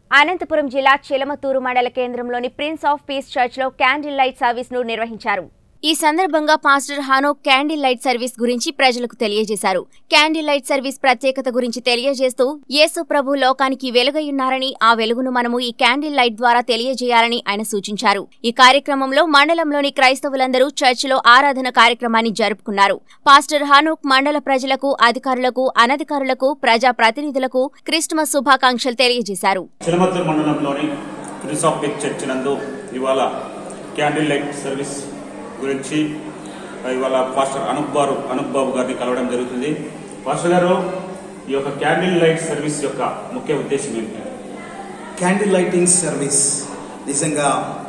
అనంతపురం జిల్లా చిలమతూరు మండల కేంద్రంలోని ప్రిన్స్ ఆఫ్ పీస్ చర్చ్లో క్యాండిల్ లైట్ సర్వీస్ను నిర్వహించారు ఈ సందర్భంగా పాస్టర్ హానో క్యాండిల్ లైట్ సర్వీస్ గురించి ప్రజలకు తెలియజేశారు క్యాండిల్ లైట్ సర్వీస్ ప్రత్యేకత గురించి తెలియజేస్తూ యేసు ప్రభు లోకానికి వెలుగయ్యున్నారని ఆ వెలుగును మనము ఈ క్యాండిల్ లైట్ ద్వారా తెలియజేయాలని ఆయన సూచించారు ఈ కార్యక్రమంలో మండలంలోని క్రైస్తవులందరూ చర్చిలో ఆరాధన కార్యక్రమాన్ని జరుపుకున్నారు పాస్టర్ హానోక్ మండల ప్రజలకు అధికారులకు అనధికారులకు ప్రజా ప్రతినిధులకు క్రిస్మస్ శుభాకాంక్షలు తెలియజేశారు చిలమత్తూరు మండలంలోని ప్రిన్స్ ఆఫ్ పిక్ చర్చ్ నందు ఇవాళ క్యాండిల్ లైట్ సర్వీస్ గురించి ఇవాళ పాస్టర్ అనూప్ బారు అనూప్ బాబు గారిని కలవడం జరుగుతుంది పాస్టర్ గారు ఈ యొక్క క్యాండిల్ లైట్ సర్వీస్ యొక్క ముఖ్య ఉద్దేశం ఏంటి క్యాండిల్ లైటింగ్ సర్వీస్ నిజంగా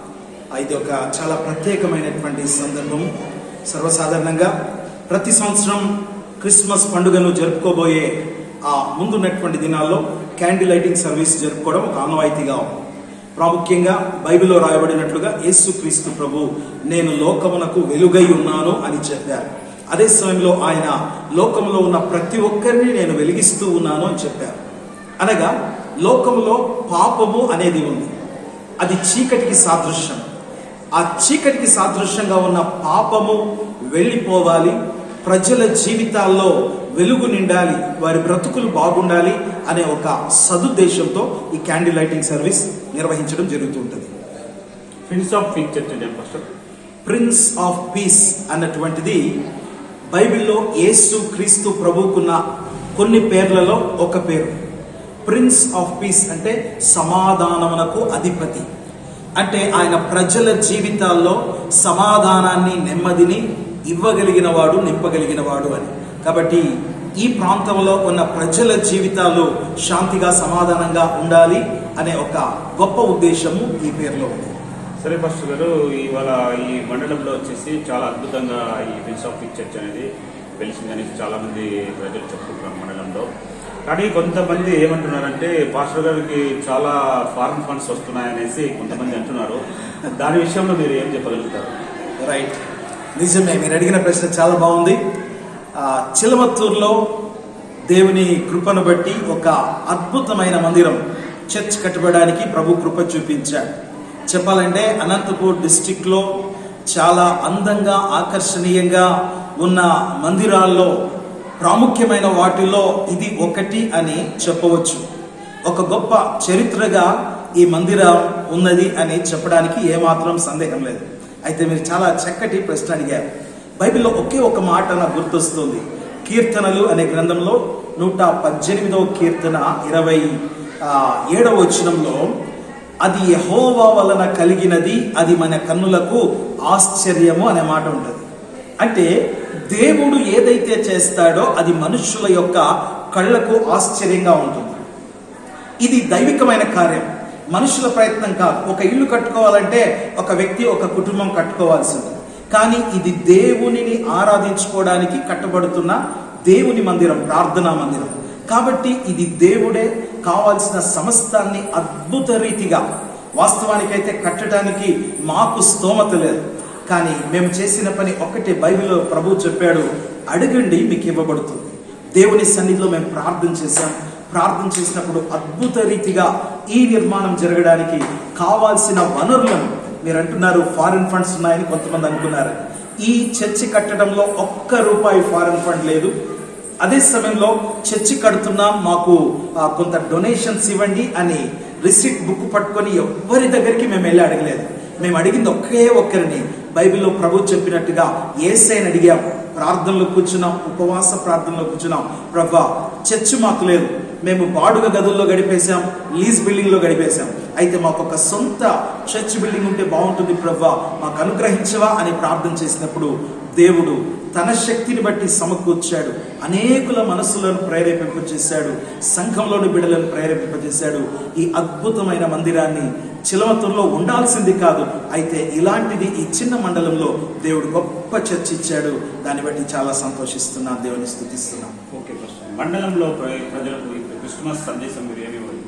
ఇది ఒక చాలా ప్రత్యేకమైనటువంటి సందర్భం సర్వసాధారణంగా ప్రతి సంవత్సరం క్రిస్మస్ పండుగను జరుపుకోబోయే ఆ ముందున్నటువంటి దినాల్లో క్యాండిల్ లైటింగ్ సర్వీస్ జరుపుకోవడం ఒక ఆనవాయితీగా ఉంది ప్రాముఖ్యంగా బైబిల్లో రాయబడినట్లుగా యేసుక్రీస్తు ప్రభు నేను లోకమునకు వెలుగై ఉన్నాను అని చెప్పారు అదే సమయంలో ఆయన లోకములో ఉన్న ప్రతి ఒక్కరిని నేను వెలిగిస్తూ ఉన్నాను అని చెప్పారు అనగా లోకములో పాపము అనేది ఉంది అది చీకటికి సాదృశ్యం ఆ చీకటికి సాదృశ్యంగా ఉన్న పాపము వెళ్ళిపోవాలి ప్రజల జీవితాల్లో వెలుగు నిండాలి వారి బ్రతుకులు బాగుండాలి అనే ఒక సదుద్దేశంతో ఈ క్యాండిల్ లైటింగ్ సర్వీస్ నిర్వహించడం జరుగుతుంటుంది ప్రిన్స్ ఆఫ్ పిక్ చర్చ్ అంటే పాస్టర్ ప్రిన్స్ ఆఫ్ పీస్ అన్నటువంటిది బైబిల్లో యేసు క్రీస్తు ప్రభువుకున్న కొన్ని పేర్లలో ఒక పేరు ప్రిన్స్ ఆఫ్ పీస్ అంటే సమాధానమునకు అధిపతి అంటే ఆయన ప్రజల జీవితాల్లో సమాధానాన్ని నెమ్మదిని ఇవ్వగలిగిన వాడు నింపగలిగిన వాడు అని కాబట్టి ఈ ప్రాంతంలో ఉన్న ప్రజల జీవితాలు శాంతిగా సమాధానంగా ఉండాలి అనే ఒక గొప్ప ఉద్దేశము ఈ పేరులో ఉంది సరే పాస్టర్ గారు ఇవాళ ఈ మండలంలో వచ్చేసి చాలా అద్భుతంగా ఈ ప్రిన్స్ ఆఫ్ పిక్ చర్చ్ అనేది వెలిసిందని చాలా మంది ప్రజలు చెప్పుకుంటున్నారు మండలంలో కానీ కొంతమంది ఏమంటున్నారంటే పాస్టర్ గారికి చాలా ఫారెన్ ఫండ్స్ వస్తున్నాయనేసి కొంతమంది అంటున్నారు దాని విషయంలో మీరు ఏం చెప్పగలుగుతారు రైట్ నిజమే మీరు అడిగిన ప్రశ్న చాలా బాగుంది ఆ, చిలమత్తూరులో దేవుని కృపను బట్టి ఒక అద్భుతమైన మందిరం చర్చ్ కట్టబడడానికి ప్రభు కృప చూపించాడు చెప్పాలంటే అనంతపూర్ డిస్టిక్ లో చాలా అందంగా ఆకర్షణీయంగా ఉన్న మందిరాల్లో ప్రాముఖ్యమైన వాటిలో ఇది ఒకటి అని చెప్పవచ్చు ఒక గొప్ప చరిత్రగా ఈ మందిరం ఉన్నది అని చెప్పడానికి ఏమాత్రం సందేహం లేదు అయితే మీరు చాలా చక్కటి ప్రశ్న అడిగారు బైబిల్లో ఒకే ఒక మాట నాకు గుర్తొస్తుంది కీర్తనలు అనే గ్రంథంలో నూట పద్దెనిమిదవ కీర్తన ఇరవై ఆ, ఏడవ వచనంలో అది యహోవా వలన కలిగినది అది మన కన్నులకు ఆశ్చర్యము అనే మాట ఉంటుంది అంటే దేవుడు ఏదైతే చేస్తాడో అది మనుషుల యొక్క కళ్ళకు ఆశ్చర్యంగా ఉంటుంది ఇది దైవికమైన కార్యం మనుషుల ప్రయత్నం కాదు ఒక ఇల్లు కట్టుకోవాలంటే ఒక వ్యక్తి ఒక కుటుంబం కట్టుకోవాల్సింది కానీ ఇది దేవునిని ఆరాధించుకోవడానికి కట్టబడుతున్న దేవుని మందిరం ప్రార్థనా మందిరం కాబట్టి ఇది దేవుడే కావాల్సిన సమస్తాన్ని అద్భుత రీతిగా వాస్తవానికైతే కట్టడానికి మాకు స్తోమత లేదు కానీ మేము చేసిన పని ఒక్కటే బైబిల్లో ప్రభు చెప్పాడు అడగండి మీకు ఇవ్వబడుతుంది దేవుని సన్నిధిలో మేము ప్రార్థన చేశాం ప్రార్థన చేసినప్పుడు అద్భుత రీతిగా ఈ నిర్మాణం జరగడానికి కావాల్సిన వనరులను మీరు అంటున్నారు ఫారిన్ ఫండ్స్ ఉన్నాయని కొంతమంది అనుకున్నారు ఈ చర్చి కట్టడంలో ఒక్క రూపాయి ఫారిన్ ఫండ్ లేదు అదే సమయంలో చర్చి కడుతున్నాం మాకు ఆ, కొంత డొనేషన్స్ ఇవ్వండి అని రిసిప్ట్ బుక్ పట్టుకొని ఎవ్వరి దగ్గరికి మేము వెళ్ళి అడగలేదు మేము అడిగింది ఒకే ఒక్కరిని బైబిల్లో ప్రభు చెప్పినట్టుగా ఏసైని అడిగాం ప్రార్థనలో కూర్చున్నాం ఉపవాస ప్రార్థనలో కూర్చున్నాం ప్రభా చర్చి మాకు లేదు మేము బాడుగ గదుల్లో గడిపేశాం లీజ్ బిల్డింగ్ లో గడిపేశాం అయితే మాకు ఒక సొంత చర్చ్ బిల్డింగ్ ఉంటే బాగుంటుంది ప్రభా మాకు అనుగ్రహించవా అని ప్రార్థన చేసినప్పుడు దేవుడు తన శక్తిని బట్టి సమకూర్చాడు అనేకుల మనస్సులను ప్రేరేపింపజేశాడు సంఘంలోని బిడ్డలను ప్రేరేపింపజేశాడు ఈ అద్భుతమైన మందిరాన్ని చిలవతుల్లో ఉండాల్సింది కాదు అయితే ఇలాంటిది ఈ చిన్న మండలంలో దేవుడు గొప్ప చర్చ ఇచ్చాడు దాన్ని బట్టి చాలా సంతోషిస్తున్నాను దేవుని స్థుతిస్తున్నాను ఓకే పాస్టర్ మండలంలో ప్ర- ప్రజలకు ఈ క్రిస్మస్ సందేశం మీరు ఏమి ఇవ్వాలి?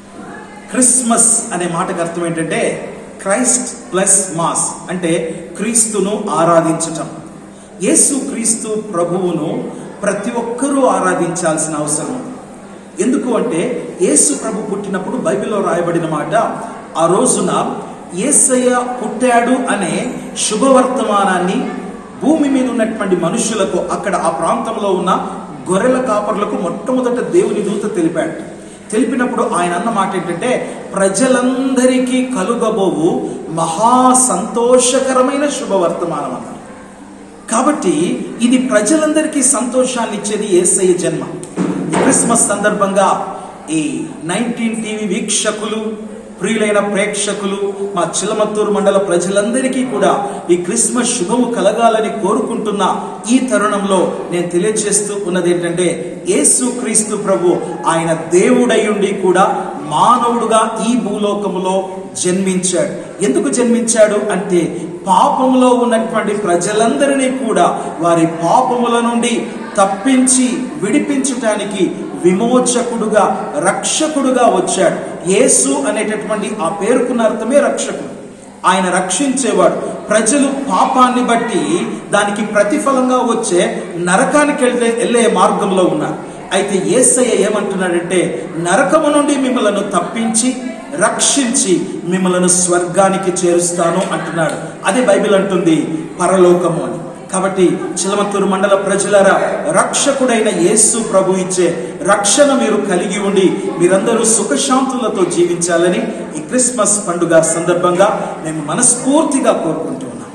క్రిస్మస్ అనే మాటకు అర్థం ఏంటంటే క్రైస్ట్ ప్లస్ మాస్ అంటే క్రీస్తును ఆరాధించటం యేసు క్రీస్తు ప్రభువును ప్రతి ఒక్కరూ ఆరాధించాల్సిన అవసరం ఉంది ఎందుకు అంటే యేసు ప్రభు పుట్టినప్పుడు బైబిల్లో రాయబడిన మాట ఆ రోజున యేసయ్య పుట్టాడు అనే శుభవర్తమానాన్ని భూమి మీద ఉన్నటువంటి మనుషులకు అక్కడ ఆ ప్రాంతంలో ఉన్న గొర్రెల కాపర్లకు మొట్టమొదట దేవుని దూత తెలిపాడు తెలిపినప్పుడు ఆయన అన్న మాట ఏంటంటే ప్రజలందరికీ కలుగబోవు మహా సంతోషకరమైన శుభవర్తమానం అన్నారు కాబట్టి ఇది ప్రజలందరికీ సంతోషాన్ని ఇచ్చేది ఏసయ్య జన్మ ఈ క్రిస్మస్ సందర్భంగా ఈ నైన్టీన్ టీవీ వీక్షకులు ప్రియులైన ప్రేక్షకులు మా చిలమత్తూరు మండల ప్రజలందరికీ కూడా ఈ క్రిస్మస్ శుభము కలగాలని కోరుకుంటున్న ఈ తరుణంలో నేను తెలియజేస్తూ ఉన్నది ఏంటంటే యేసు క్రీస్తు ప్రభు ఆయన దేవుడై ఉండి కూడా మానవుడుగా ఈ భూలోకములో జన్మించాడు ఎందుకు జన్మించాడు అంటే పాపములో ఉన్నటువంటి ప్రజలందరినీ కూడా వారి పాపముల నుండి తప్పించి విడిపించటానికి విమోచకుడుగా రక్షకుడుగా వచ్చాడు యేసు అనేటటువంటి ఆ పేరుకున్న అర్థమే రక్షకుడు ఆయన రక్షించేవాడు ప్రజలు పాపాన్ని బట్టి దానికి ప్రతిఫలంగా వచ్చే నరకానికి వెళ్ళే వెళ్ళే మార్గంలో ఉన్నారు అయితే ఏసయ్య ఏమంటున్నాడంటే నరకము నుండి మిమ్మలను తప్పించి రక్షించి మిమ్మలను స్వర్గానికి చేరుస్తాను అంటున్నాడు అదే బైబిల్ అంటుంది పరలోకము అని కాబట్టి చిలమత్తూరు మండల ప్రజలరా రక్షకుడైన యేసు ప్రభు ఇచ్చే రక్షణ మీరు కలిగి ఉండి మీరందరూ సుఖశాంతులతో జీవించాలని ఈ క్రిస్మస్ పండుగ సందర్భంగా మేము మనస్ఫూర్తిగా కోరుకుంటూ ఉన్నాం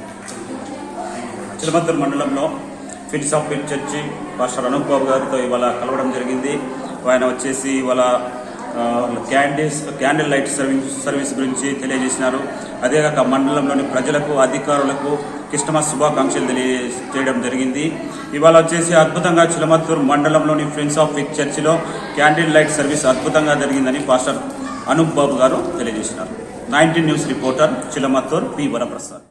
చిలమంతూరు మండలంలో ఫిన్స్ ఆఫ్ ఫిట్ చర్చి పాస్టర్ అనూప్ బాబు గారితో ఇవాళ కలవడం జరిగింది ఆయన వచ్చేసి ఇవాళ candles candle light service service గురించి తెలియజేసినారు అదేగాక మండలంలోని ప్రజలకు అధికారులకు క్రిస్టమస్ శుభాకాంక్షలు తెలియజేయడం జరిగింది ఇవాళ వచ్చేసి అద్భుతంగా చిలమత్తూరు మండలంలోని ఫ్రెండ్స్ ఆఫ్ ఫిట్ చర్చిలో క్యాండిల్ లైట్ సర్వీస్ అద్భుతంగా జరిగిందని పాస్టర్ అనూప్ బాబు గారు తెలియజేసినారు nineteen news reporter Chilamathur P Varaprasad